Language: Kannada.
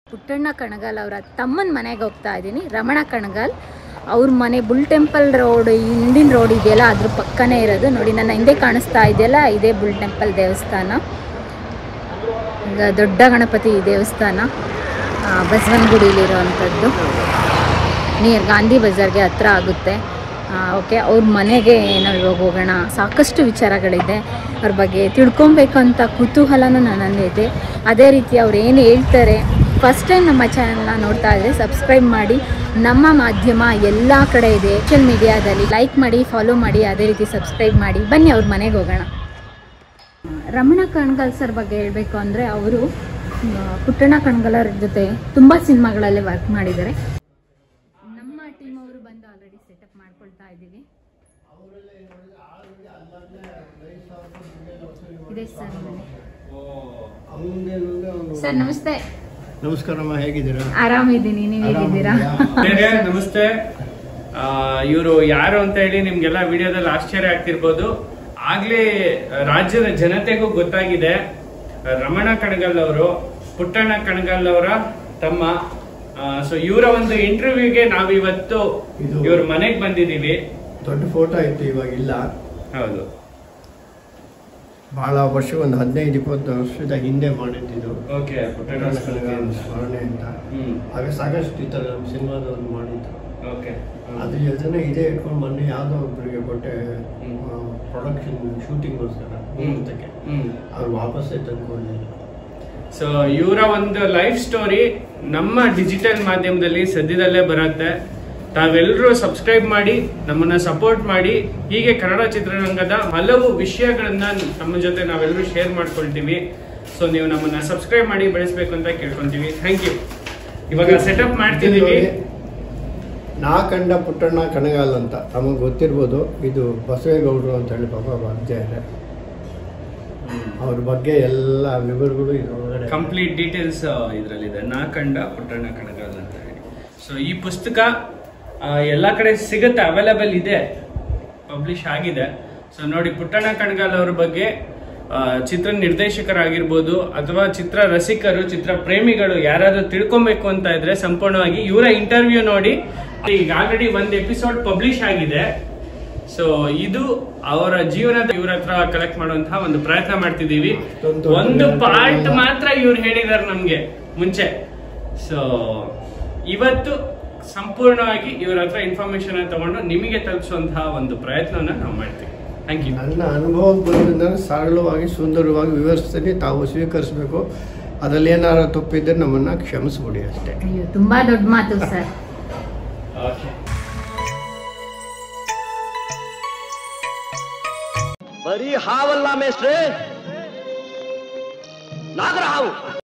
ಪುಟ್ಟಣ್ಣ ಕಣಗಾಲ್ ಅವರ ತಮ್ಮನ ಮನೆಗೆ ಹೋಗ್ತಾ ಇದ್ದೀನಿ ರಮಣ ಕಣಗಾಲ್ ಅವ್ರ ಮನೆ ಬುಲ್ ಟೆಂಪಲ್ ರೋಡ್ ಹಿಂದಿನ ರೋಡ್ ಇದೆಯಲ್ಲ ಅದ್ರ ಪಕ್ಕನೇ ಇರೋದು ನೋಡಿ ನನ್ನ ಹಿಂದೆ ಕಾಣಿಸ್ತಾ ಇದೆಯಲ್ಲ ಇದೇ ಬುಲ್ ಟೆಂಪಲ್ ದೇವಸ್ಥಾನ ಈಗ ದೊಡ್ಡ ಗಣಪತಿ ದೇವಸ್ಥಾನ ಆ, ಬಸವನಗುಡಿಲಿರುವಂಥದ್ದು ನಿಯರ್ ಗಾಂಧಿ ಬಜಾರ್ಗೆ ಹತ್ರ ಆಗುತ್ತೆ ಓಕೆ ಅವ್ರ ಮನೆಗೆ ನಾವು ಇವಾಗ ಹೋಗೋಣ ಸಾಕಷ್ಟು ವಿಚಾರಗಳಿದೆ ಅವ್ರ ಬಗ್ಗೆ ತಿಳ್ಕೊಬೇಕು ಅಂತ ಕುತೂಹಲನೂ ನನ್ನಲ್ಲಿದೆ ಅದೇ ರೀತಿ ಅವ್ರು ಏನು ಹೇಳ್ತಾರೆ ಫಸ್ಟ್ ಟೈಮ್ ನಮ್ಮ ಚಾನಲ್ನ ನೋಡ್ತಾ ಇದ್ದರೆ ಸಬ್ಸ್ಕ್ರೈಬ್ ಮಾಡಿ ನಮ್ಮ ಮಾಧ್ಯಮ ಎಲ್ಲ ಕಡೆ ಇದೆ ಸೋಷಿಯಲ್ ಮೀಡಿಯಾದಲ್ಲಿ ಲೈಕ್ ಮಾಡಿ ಫಾಲೋ ಮಾಡಿ ಅದೇ ರೀತಿ ಸಬ್ಸ್ಕ್ರೈಬ್ ಮಾಡಿ ಬನ್ನಿ ಅವ್ರ ಮನೆಗೆ ಹೋಗೋಣ ರಮಣ ಕಣ್ಗಲ್ ಸರ್ ಬಗ್ಗೆ ಹೇಳಬೇಕು ಅಂದರೆ ಅವರು ಪುಟ್ಟಣ್ಣ ಕಣ್ಗಲರ ಜೊತೆ ತುಂಬ ಸಿನಿಮಾಗಳಲ್ಲಿ ವರ್ಕ್ ಮಾಡಿದ್ದಾರೆ ನಮ್ಮ ಟೀಮ್ ಅವರು ಬಂದು ಆಲ್ರೆಡಿ ಸೆಟಪ್ ಮಾಡ್ಕೊಳ್ತಾ ಇದ್ದೀವಿ ಇದೆ ಸರ್ ಮನೆ ಸರ್ ನಮಸ್ತೆ ನಮಸ್ಕಾರಮ್ಮ ಹೇಗಿದ್ದೀರಾ ಆರಾಮಿದ್ದೀನಿ ನೀವು ಹೇಗಿದ್ದೀರಾ ಬೇರೆ ನಮಸ್ತೆ ಇವರು ಯಾರು ಅಂತ ಹೇಳಿ ನಿಮ್ಗೆಲ್ಲ ವಿಡಿಯೋದಲ್ಲಿ ಆಶ್ಚರ್ಯ ಆಗ್ತಿರ್ಬೋದು ಆಗ್ಲೇ ರಾಜ್ಯದ ಜನತೆಗೂ ಗೊತ್ತಾಗಿದೆ ರಮಣ ಕಣಗಲ್ ಅವರು ಪುಟ್ಟಣ್ಣ ಕಣಗಲ್ ಅವರ ತಮ್ಮ ಸೊ ಇವರ ಒಂದು ಇಂಟರ್ವ್ಯೂಗೆ ನಾವಿವತ್ತು ಇದು- ಇವ್ರ ಮನೆಗ್ ಬಂದಿದೀವಿ ದೊಡ್ಡ ಫೋಟೋ ಇತ್ತು ಇವಾಗ ಇಲ್ಲ ಹೌದು ಬಹಳ ವರ್ಷ ಒಂದು ಹದಿನೈದು ಇಪ್ಪತ್ತು ವರ್ಷದ ಹಿಂದೆ ಮಾಡಿದ್ದು ಓಕೆ ಪುಟ್ಟಣ್ಣ ಕನಕನ ಸ್ಮರಣೆ ಅಂತ ಹ್ಮ್ ಆಗ ಸಾಕಷ್ಟು ಈ ಥರ ಸಿನಿಮಾದವ್ರು ಮಾಡಿದ್ದು ಓಕೆ ಅದ್ರ ಜೊತೆ ಇದೇ ಇಟ್ಕೊಂಡು ಮೊನ್ನೆ ಯಾವುದೋ ಒಬ್ಬರಿಗೆ ಕೊಟ್ಟೆ ಹ್ಮ್. ಪ್ರೊಡಕ್ಷನ್ ಶೂಟಿಂಗ್ಗೋಸ್ಕರ ಮುಹೂರ್ತಕ್ಕೆ ಹ್ಮ್ ಅವ್ರು ವಾಪಸ್ಸೇ ತಂದ್ಕೊಡ್ಲಿಲ್ಲ ಸೊ ಇವರ ಒಂದು ಲೈಫ್ ಸ್ಟೋರಿ ನಮ್ಮ ಡಿಜಿಟಲ್ ಮಾಧ್ಯಮದಲ್ಲಿ ಸದ್ಯದಲ್ಲೇ ಬರುತ್ತೆ ತಾವೆಲ್ಲರೂ ಸಬ್ಸ್ಕ್ರೈಬ್ ಮಾಡಿ ನಮ್ಮನ್ನ ಸಪೋರ್ಟ್ ಮಾಡಿ ಹೀಗೆ ಕನ್ನಡ ಚಿತ್ರರಂಗದ ಹಲವು ವಿಷಯಗಳನ್ನ ನಮ್ಮ ಜೊತೆ ನಾವೆಲ್ಲರೂ ಶೇರ್ ಮಾಡ್ಕೊಳ್ತೀವಿ ಸೊ ನೀವು ನಮ್ಮನ್ನ ಸಬ್ಸ್ಕ್ರೈಬ್ ಮಾಡಿ ಬೆಳೆಸ್ಬೇಕು ಅಂತ ಕೇಳ್ಕೊಂತೀವಿ ಥ್ಯಾಂಕ್ ಯು ಇವಾಗ ಸೆಟಪ್ ಮಾಡ್ತಿದೀವಿ ನಾ ಕಂಡ ಪುಟ್ಟಣ್ಣ ಕಣಗಾಲ್ ಅಂತ ನಮಗೆ ಗೊತ್ತಿರ್ಬೋದು ಇದು ಬಸವೇಗೌಡರು ಅಂತ ಹೇಳಿ ಪಾಪ ಬರ್ತಾರೆ ಅವ್ರ ಬಗ್ಗೆ ಎಲ್ಲ ವಿವರಗಳು ಇದ್ರೊಳಗಡೆ ಕಂಪ್ಲೀಟ್ ಡೀಟೇಲ್ಸ್ ಇದರಲ್ಲಿದೆ ನಾ ಕಂಡ ಪುಟ್ಟಣ್ಣ ಕಣಗಾಲ್ ಅಂತ ಹೇಳಿ ಸೊ ಈ ಪುಸ್ತಕ ಆ, ಎಲ್ಲಾ ಕಡೆ ಸಿಗುತ್ತೆ ಅವೈಲೇಬಲ್ ಇದೆ ಪಬ್ಲಿಷ್ ಆಗಿದೆ ಸೊ ನೋಡಿ ಪುಟ್ಟಣ್ಣ ಕಣಗಾಲ್ ಅವ್ರ ಬಗ್ಗೆ ಆ, ಚಿತ್ರ ನಿರ್ದೇಶಕರಾಗಿರ್ಬೋದು ಅಥವಾ ಚಿತ್ರ ರಸಿಕರು ಚಿತ್ರ ಪ್ರೇಮಿಗಳು ಯಾರಾದ್ರೂ ತಿಳ್ಕೊಬೇಕು ಅಂತ ಇದ್ರೆ ಸಂಪೂರ್ಣವಾಗಿ ಇವರ ಇಂಟರ್ವ್ಯೂ ನೋಡಿ ಈಗ ಆಲ್ರೆಡಿ ಒಂದು ಎಪಿಸೋಡ್ ಪಬ್ಲಿಷ್ ಆಗಿದೆ ಸೊ ಇದು ಅವರ ಜೀವನದ ಇವ್ರ ಹತ್ರ ಕಲೆಕ್ಟ್ ಮಾಡುವಂತಹ ಒಂದು ಪ್ರಯತ್ನ ಮಾಡ್ತಿದೀವಿ ಅಷ್ಟೊಂದು ದೊಡ್ಡ ಒಂದು ಜ್ಞಾನ ಪಾರ್ಟ್ ಇಲ್ಲ. ಮಾತ್ರ ಇವ್ರು ಹೇಳಿದಾರೆ ನಮ್ಗೆ ಮುಂಚೆ ಸೊ ಇವತ್ತು ಸಂಪೂರ್ಣವಾಗಿ ಇವ್ರ ಹತ್ರ ಇನ್ಫಾರ್ಮೇಶನ್ ತಗೊಂಡು ನಿಮಗೆ ತಲುಪಿಸುವಂತಹ ಒಂದು ಪ್ರಯತ್ನವನ್ನ ನಾವು ಮಾಡ್ತೀವಿ ಥ್ಯಾಂಕ್ ಯು ನನ್ನ ಅನುಭವ ಬಂದಿಂದ ಸರಳವಾಗಿ ಸುಂದರವಾಗಿ ವಿವರಿಸ್ತೀನಿ ತಾವು ಸ್ವೀಕರಿಸಬೇಕು ಅದರಲ್ಲಿ ಏನಾರ ತಪ್ಪಿದ್ರೆ ನಮ್ಮನ್ನ ಕ್ಷಮಿಸ್ಬಿಡಿ ಅಷ್ಟೇ ಅಯ್ಯೋ ತುಂಬ ದೊಡ್ಡ ಮಾತು ಸರ್ ಬರೀ ಹಾವಲ್ಲ ಮೇಸ್ಟ್ರೆ ನಾಗರ ಹಾವು